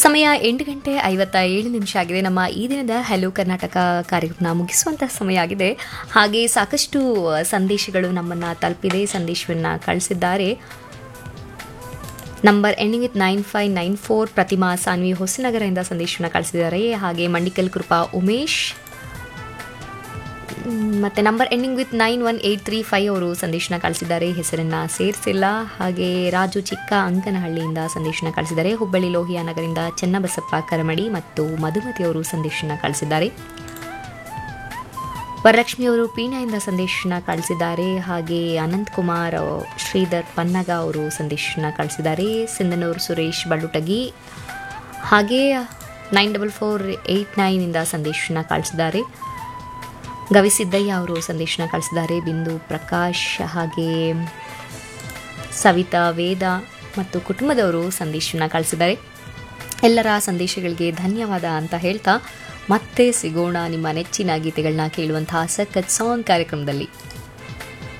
ಸಮಯ ಎಂಟು ಗಂಟೆ ಐವತ್ತ ಏಳು ನಿಮಿಷ ಆಗಿದೆ ನಮ್ಮ ಈ ದಿನದ ಹೆಲೋ ಕರ್ನಾಟಕ ಕಾರ್ಯಕ್ರಮ ಮುಗಿಸುವಂತಹ ಸಮಯ ಆಗಿದೆ ಹಾಗೆ ಸಾಕಷ್ಟು ಸಂದೇಶಗಳು ನಮ್ಮನ್ನು ತಲುಪಿದೆ ಸಂದೇಶವನ್ನು ಕಳಿಸಿದ್ದಾರೆ number ending with nine five nine four Prathima Sanvi ಹೊಸನಗರದಿಂದ ಸಂದೇಶವನ್ನು ಕಳಿಸಿದ್ದಾರೆ ಹಾಗೆ ಮಂಡಿಕಲ್ ಕೃಪಾ ಉಮೇಶ್ ಮ್, ಮತ್ತೆ number ending with nine one eight three five ಅವರು ಸಂದೇಶನ ಕಳಿಸಿದ್ದಾರೆ ಹೆಸರನ್ನ ಸೇರಿಸಿಲ್ಲ ಹಾಗೆ ರಾಜು ಚಿಕ್ಕ ಅಂಕನಹಳ್ಳಿಯಿಂದ ಸಂದೇಶನ ಕಳಿಸಿದ್ದಾರೆ ಹುಬ್ಬಳ್ಳಿ ಲೋಹಿಯಾ ನಗರಿಂದ ಚೆನ್ನಬಸಪ್ಪ ಕರಮಡಿ ಮತ್ತು ಮಧುಮತಿ ಅವರು ಸಂದೇಶನ ಕಳಿಸಿದ್ದಾರೆ ವರಲಕ್ಷ್ಮಿ ಅವರು ಪೀಣ್ಯದಿಂದ ಸಂದೇಶನ ಕಳಿಸಿದ್ದಾರೆ ಹಾಗೆ ಅನಂತ್ ಕುಮಾರ್ ಅಹ್, ಶ್ರೀಧರ್ ಪನ್ನಗ ಅವರು ಸಂದೇಶನ ಕಳಿಸಿದ್ದಾರೆ ಸಿಂಧನೂರು ಸುರೇಶ್ ಬಳ್ಳುಟಗಿ ಹಾಗೆ ನೈನ್ ಡಬಲ್ ಫೋರ್ ಏಯ್ಟ್ ನೈನಿಂದ ಸಂದೇಶನ ಕಳಿಸಿದ್ದಾರೆ ಗವಿಸಿದ್ದಯ್ಯ ಅವರು ಸಂದೇಶನ ಕಳಿಸಿದ್ದಾರೆ ಬಿಂದು ಪ್ರಕಾಶ್ ಹಾಗೆ ಸವಿತಾ ವೇದ ಮತ್ತು ಕುಟುಂಬದವರು ಸಂದೇಶನ ಕಳಿಸಿದ್ದಾರೆ ಎಲ್ಲರ ಸಂದೇಶಗಳಿಗೆ ಧನ್ಯವಾದ ಅಂತ ಹೇಳ್ತಾ ಮತ್ತೆ ಸಿಗೋಣ ನಿಮ್ಮ ನೆಚ್ಚಿನ ಗೀತೆಗಳನ್ನ ಕೇಳುವಂತಹ ಸಖತ್ ಸಾಂಗ್ ಕಾರ್ಯಕ್ರಮದಲ್ಲಿ